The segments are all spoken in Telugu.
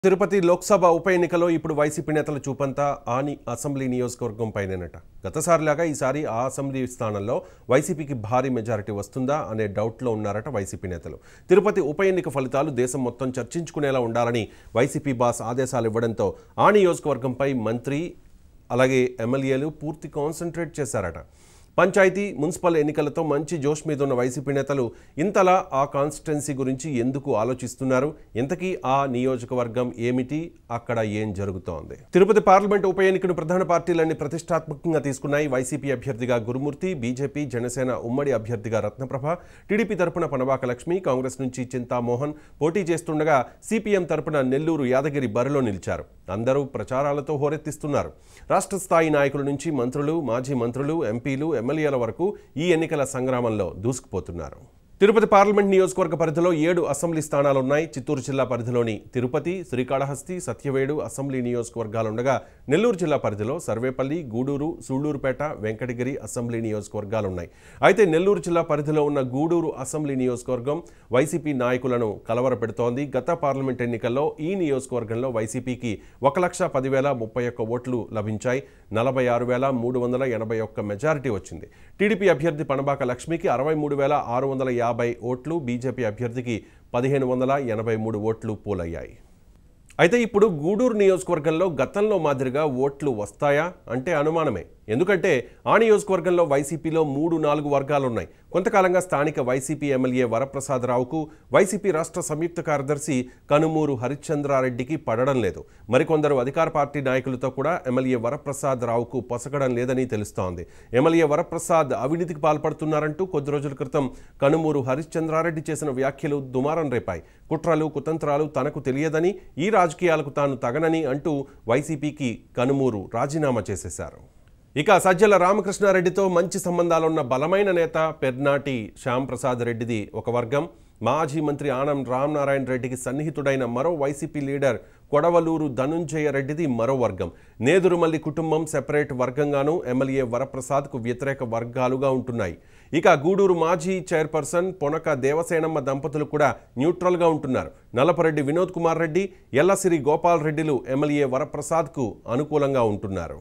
తిరుపతి లోక్సభ ఉప ఎన్నికలో ఇప్పుడు వైసీపీ నేతల చూపంతా ఆని అసెంబ్లీ నియోజకవర్గం పైనేనట గతసారిలాగా ఈసారి ఆ అసెంబ్లీ స్థానంలో వైసీపీకి భారీ మెజారిటీ వస్తుందా అనే డౌట్లో ఉన్నారట వైసీపీ నేతలు తిరుపతి ఉప ఎన్నిక ఫలితాలు దేశం మొత్తం చర్చించుకునేలా ఉండాలని వైసీపీ బాస్ ఆదేశాలు ఇవ్వడంతో ఆ నియోజకవర్గంపై మంత్రి అలాగే ఎమ్మెల్యేలు పూర్తి కాన్సన్ట్రేట్ చేశారట పంచాయతీ మున్సిపల్ ఎన్నికలతో మంచి జోష్ మీద ఉన్న వైసీపీ నేతలు ఇంతలా ఆ కాన్స్టిట్యున్సీ గురించి ఎందుకు ఆలోచిస్తున్నారు ఇంతకీ ఆ నియోజకవర్గం ఏమిటి అక్కడ ఏం జరుగుతోంది తిరుపతి పార్లమెంట్ ఉప ఎన్నికను ప్రధాన పార్టీలన్నీ ప్రతిష్టాత్మకంగా తీసుకున్నాయి వైసీపీ అభ్యర్థిగా గురుమూర్తి బీజేపీ జనసేన ఉమ్మడి అభ్యర్థిగా రత్నప్రభ టీడీపీ తరపున పనబాక లక్ష్మి కాంగ్రెస్ నుంచి చింతామోహన్ పోటీ చేస్తుండగా సిపిఎం తరపున నెల్లూరు యాదగిరి బరిలో నిలిచారు అందరూ ప్రచారాలతో హోరెత్తిస్తున్నారు రాష్ట్ర స్థాయి నాయకుల నుంచి మంత్రులు మాజీ మంత్రులు ఎంపీలు ఎమ్మెల్యేల వరకు ఈ ఎన్నికల సంగ్రామంలో దూసుకుపోతున్నారు తిరుపతి పార్లమెంట్ నియోజకవర్గ పరిధిలో ఏడు అసెంబ్లీ స్థానాలున్నాయి చిత్తూరు జిల్లా పరిధిలోని తిరుపతి శ్రీకాళహస్తి సత్యవేడు అసెంబ్లీ నియోజకవర్గాలుండగా నెల్లూరు జిల్లా పరిధిలో సర్వేపల్లి గూడూరు సూళ్లూరుపేట వెంకటగిరి అసెంబ్లీ నియోజకవర్గాలున్నాయి అయితే నెల్లూరు జిల్లా పరిధిలో ఉన్న గూడూరు అసెంబ్లీ నియోజకవర్గం వైసీపీ నాయకులను కలవరపెడుతోంది గత పార్లమెంట్ ఎన్నికల్లో ఈ నియోజకవర్గంలో వైసీపీకి ఒక లక్ష పదివేల ముప్పై ఒక్క ఓట్లు లభించాయి నలభై ఆరు వేల మూడు వందల ఎనభై ఒక్క మెజారిటీ వచ్చింది టీడీపీ అభ్యర్థి పనబాక లక్ష్మికి అరవై మూడు వేల ఆరు వందల యాభై ఓట్లు బీజేపీ అభ్యర్థికి పదిహేను వందల ఎనభై మూడు ఓట్లు పోలయ్యాయి అయితే ఇప్పుడు గూడూరు నియోజకవర్గంలో గతంలో మాదిరిగా ఓట్లు వస్తాయా అంటే అనుమానమే ఎందుకంటే ఆ నియోజకవర్గంలో వైసీపీలో మూడు నాలుగు వర్గాలున్నాయి కొంతకాలంగా స్థానిక వైసీపీ ఎమ్మెల్యే వరప్రసాదరావుకు వైసీపీ రాష్ట్ర సంయుక్త కార్యదర్శి కనుమూరు హరిశ్చంద్రారెడ్డికి పడడం లేదు మరికొందరు అధికార పార్టీ నాయకులతో కూడా ఎమ్మెల్యే వరప్రసాద్ రావుకు పొసగడం లేదని తెలుస్తోంది ఎమ్మెల్యే వరప్రసాద్ అవినీతికి పాల్పడుతున్నారంటూ కొద్ది రోజుల క్రితం కనుమూరు హరిశ్చంద్రారెడ్డి చేసిన వ్యాఖ్యలు దుమారం రేపాయి కుట్రలు కుతంత్రాలు తనకు తెలియదని ఈ రాజకీయాలకు తాను తగనని అంటూ వైసీపీకి కనుమూరు రాజీనామా చేసేశారు ఇక సజ్జల రామకృష్ణారెడ్డితో మంచి సంబంధాలున్న బలమైన నేత పెర్నాటి శ్యాంప్రసాద్ రెడ్డిది ఒక వర్గం మాజీ మంత్రి ఆనం రామనారాయణ రెడ్డికి సన్నిహితుడైన మరో వైసీపీ లీడర్ కొడవలూరు ధనుంజయ రెడ్డిది మరో వర్గం నేదురుమల్లి కుటుంబం సెపరేట్ వర్గంగాను ఎమ్మెల్యే వరప్రసాద్కు వ్యతిరేక వర్గాలుగా ఉంటున్నాయి ఇక గూడూరు మాజీ చైర్పర్సన్ పొనక దేవసేనమ్మ దంపతులు కూడా న్యూట్రల్గా ఉంటున్నారు నలపరెడ్డి వినోద్ కుమార్ రెడ్డి ఎల్లసిరి గోపాల్ రెడ్డిలు ఎమ్మెల్యే వరప్రసాద్కు అనుకూలంగా ఉంటున్నారు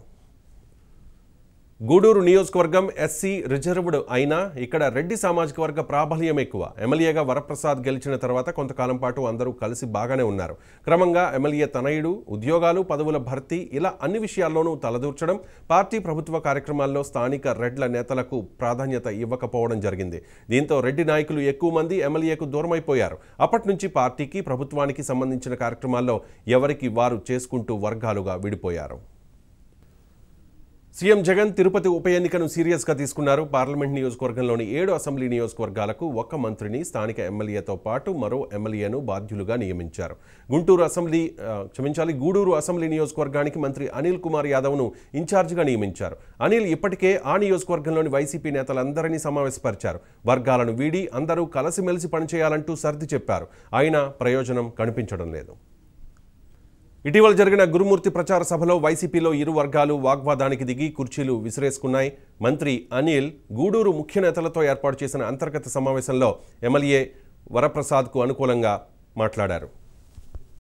గూడూరు నియోజకవర్గం ఎస్సీ రిజర్వ్డ్ అయినా ఇక్కడ రెడ్డి సామాజిక వర్గ ప్రాబల్యం ఎక్కువ ఎమ్మెల్యేగా వరప్రసాద్ గెలిచిన తర్వాత కొంతకాలం పాటు అందరూ కలిసి బాగానే ఉన్నారు క్రమంగా ఎమ్మెల్యే తనయుడు ఉద్యోగాలు పదవుల భర్తీ ఇలా అన్ని విషయాల్లోనూ తలదూర్చడం పార్టీ ప్రభుత్వ కార్యక్రమాల్లో స్థానిక రెడ్ల నేతలకు ప్రాధాన్యత ఇవ్వకపోవడం జరిగింది దీంతో రెడ్డి నాయకులు ఎక్కువ మంది ఎమ్మెల్యేకు దూరమైపోయారు అప్పటి నుంచి పార్టీకి ప్రభుత్వానికి సంబంధించిన కార్యక్రమాల్లో ఎవరికి వారు చేసుకుంటూ వర్గాలుగా విడిపోయారు సీఎం జగన్ తిరుపతి ఉప ఎన్నికను సీరియస్గా తీసుకున్నారు పార్లమెంట్ నియోజకవర్గంలోని ఏడు అసెంబ్లీ నియోజకవర్గాలకు ఒక మంత్రిని స్థానిక ఎమ్మెల్యేతో పాటు మరో ఎమ్మెల్యేను బాధ్యులుగా నియమించారు గుంటూరు అసెంబ్లీ ఆ, క్షమించాలి గూడూరు అసెంబ్లీ నియోజకవర్గానికి మంత్రి అనిల్ కుమార్ యాదవ్ను ఇన్ఛార్జిగా నియమించారు అనిల్ ఇప్పటికే ఆ నియోజకవర్గంలోని వైసీపీ నేతలందరినీ సమావేశపరిచారు వర్గాలను వీడి అందరూ కలిసిమెలిసి పనిచేయాలంటూ సర్ది చెప్పారు అయినా ప్రయోజనం కనిపించడం లేదు ఇటీవల జరిగిన గురుమూర్తి ప్రచార సభలో వైసీపీలో ఇరు వర్గాలు వాగ్వాదానికి దిగి కుర్చీలు విసిరేసుకున్నాయి మంత్రి అనిల్ గూడూరు ముఖ్య నేతలతో ఏర్పాటు చేసిన అంతర్గత సమావేశంలో ఎమ్మెల్యే వరప్రసాద్కు అనుకూలంగా మాట్లాడారు